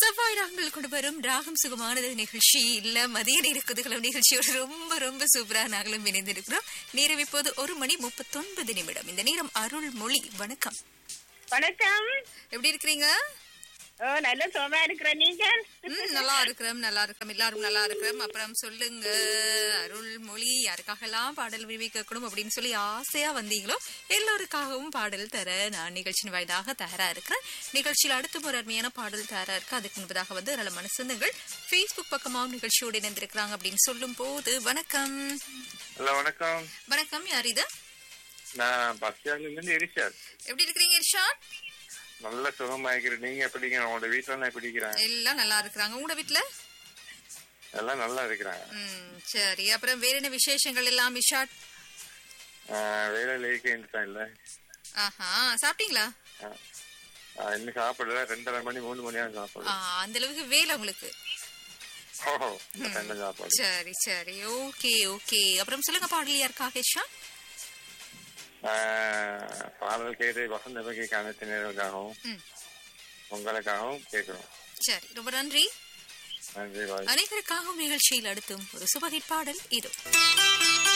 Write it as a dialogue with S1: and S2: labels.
S1: செவ்வாய் ராகங்கள் கொண்டு வரும் ராகம் சுகமானது நிகழ்ச்சி இல்ல மதிய நேர குதூகலம் நிகழ்ச்சியோட ரொம்ப ரொம்ப சூப்பரா நாங்களும் இணைந்திருக்கிறோம் நேரம் இப்போது ஒரு மணி முப்பத்தொன்பது நிமிடம் இந்த நேரம் அருள் மொழி வணக்கம்
S2: வணக்கம்
S1: எப்படி இருக்கிறீங்க
S2: ஓ நல்ல சோமா இருக்கிற நீங்க
S1: ம், நல்லா இருக்கிறோம் நல்லா இருக்கிறோம் எல்லாரும் நல்லா இருக்கிறோம் அப்புறம் சொல்லுங்க அருள்மொழி யாருக்காகலாம் பாடல் விரும்பி கேட்கணும் அப்படின்னு சொல்லி ஆசையா வந்தீங்களோ எல்லோருக்காகவும் பாடல் தர நான் நிகழ்ச்சியின் வாயிலாக தயாரா இருக்கிறேன் நிகழ்ச்சியில் அடுத்த ஒரு அருமையான பாடல் தயாரா இருக்கு அதுக்கு முன்பதாக வந்து நல்ல மனசுங்கள் ஃபேஸ்புக் பக்கமாகவும் நிகழ்ச்சியோடு இணைந்திருக்கிறாங்க அப்படின்னு சொல்லும் போது வணக்கம்
S3: ஹலோ வணக்கம்
S1: வணக்கம் யார் இது
S3: நான் பஸ் ஸ்டாண்ட்ல இருந்து இரிஷாத்
S1: எப்படி இருக்கிறீங்க இர்ஷாத்
S3: நல்ல சுகமா இருக்கிறேன் நீங்க எப்படிங்க உங்களோட வீட்டுல எல்லாம் எப்படி இருக்கிறாங்க
S1: எல்லாம் நல்லா இருக்கிறாங்க உங்களோட வீட்டுல
S3: எல்லாம் நல்லா இருக்கிறாங்க
S1: ம் சரி அப்புறம் வேற என்ன விசேஷங்கள் எல்லாம் இர்ஷாத்
S3: ஆஹ் வேலையில இருக்கேன் இல்ல
S1: ஆஹா சாப்பிட்டீங்களா
S3: ஆஹ் ஆஹ் இன்னும் சாப்பிடல ரெண்டரை மணி மூணு மணி ஆகும்
S1: ஆ,
S3: சாப்பிடல
S1: அந்த அளவுக்கு வேலை உங்களுக்கு
S3: ஓஹோ என்ன சாப்பாடு
S1: சரி சரி ஓகே ஓகே அப்புறம் சொல்லுங்க பாடல் யாருக்காக இஷா
S3: ஆஹ் பாடல் கேட்டு வசந்த பகை அனைத்து நேர்களுக்காகவும்
S1: ம்
S3: உங்களுக்காகவும் கேட்கிறோம்
S1: சரி ரொம்ப நன்றி
S3: நன்றி பாய்
S1: அனைவருக்காகவும் நிகழ்ச்சியில் அடுத்தும் ஒரு சுபகை பாடல் இது